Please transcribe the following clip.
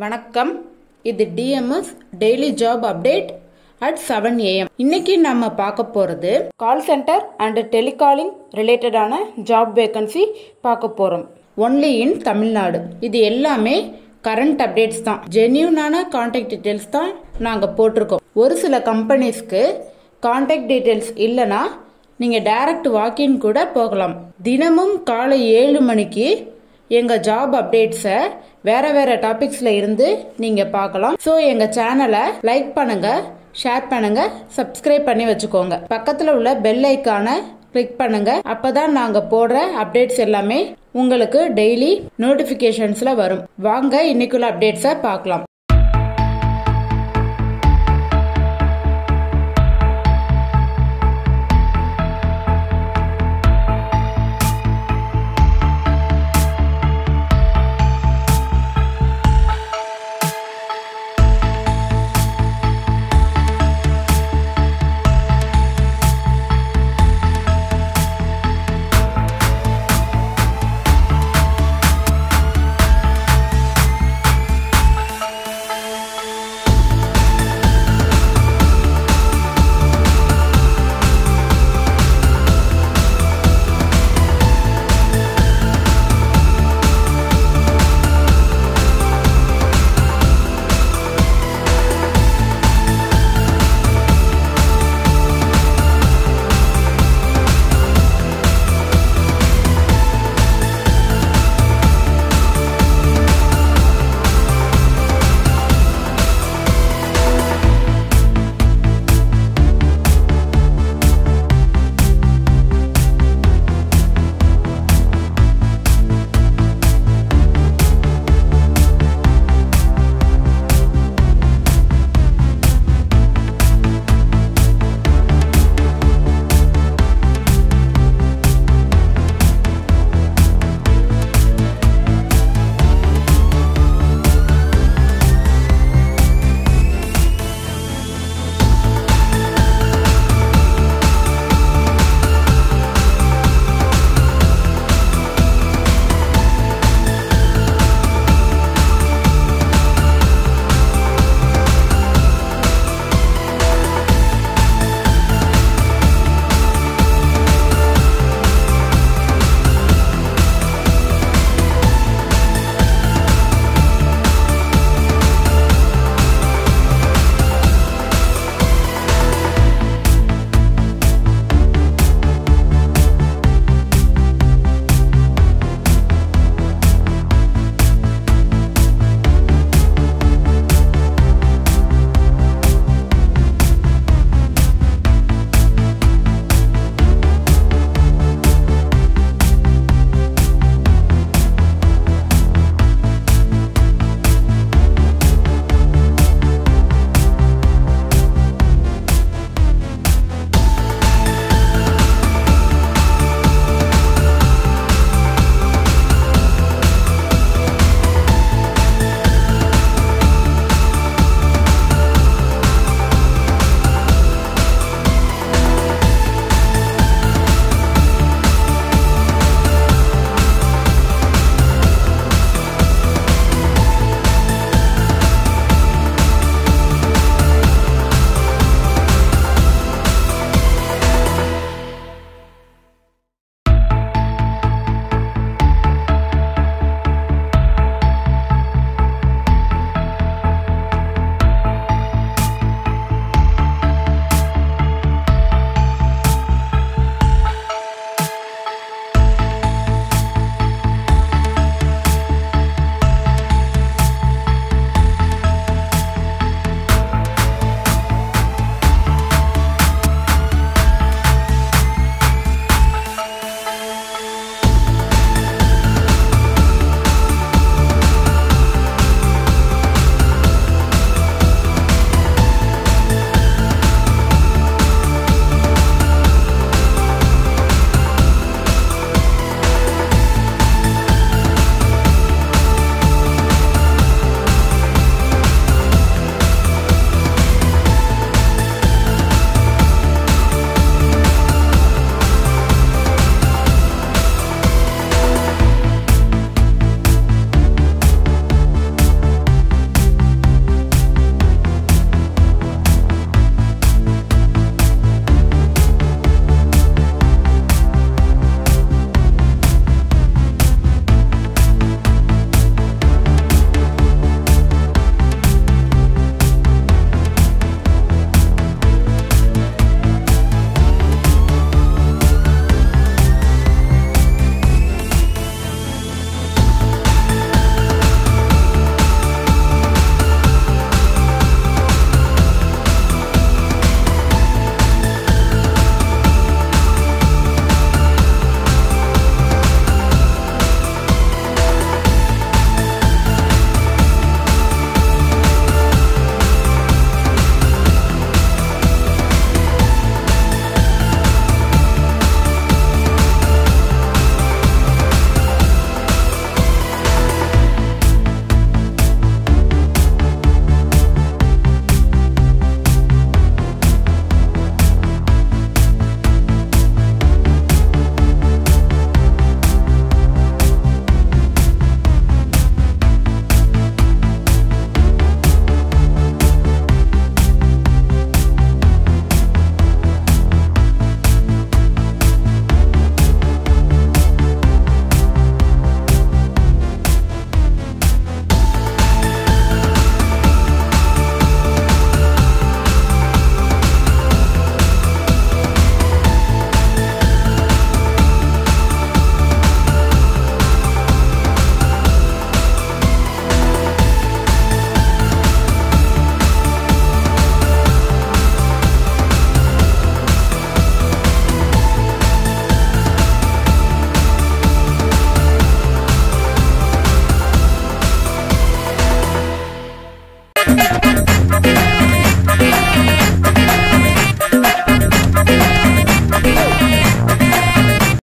வணக்கம் இது TMS daily job update at seven AM இன்னைக்கு நம்ம பார்க்க போகிறது கால் சென்டர் அண்ட் டெலிகாலிங் ரிலேட்டடான ஜாப் வேகன்சி பார்க்க போகிறோம் ஒன்லி இன் தமிழ்நாடு இது எல்லாமே கரண்ட் அப்டேட்ஸ் தான் ஜென்யூனான கான்டாக்ட் டீட்டெயில்ஸ் தான் நாங்கள் போட்டிருக்கோம் ஒரு சில கம்பெனிஸ்க்கு கான்டாக்ட் டீட்டெயில்ஸ் இல்லைன்னா நீங்கள் டைரக்ட் வாக்கின் கூட போகலாம் தினமும் காலை ஏழு மணிக்கு எங்கள் ஜாப் அப்டேட்ஸை வேற வேற டாபிக்ஸில் இருந்து நீங்கள் பார்க்கலாம் ஸோ எங்கள் சேனலை லைக் பண்ணுங்க ஷேர் பண்ணுங்க சப்ஸ்கிரைப் பண்ணி வச்சுக்கோங்க பக்கத்தில் உள்ள பெல் ஐக்கானை கிளிக் பண்ணுங்க அப்பதான் நாங்கள் போடுற அப்டேட்ஸ் எல்லாமே உங்களுக்கு டெய்லி நோட்டிஃபிகேஷன்ஸில் வரும் வாங்க இன்னைக்குள்ள அப்டேட்ஸை பார்க்கலாம்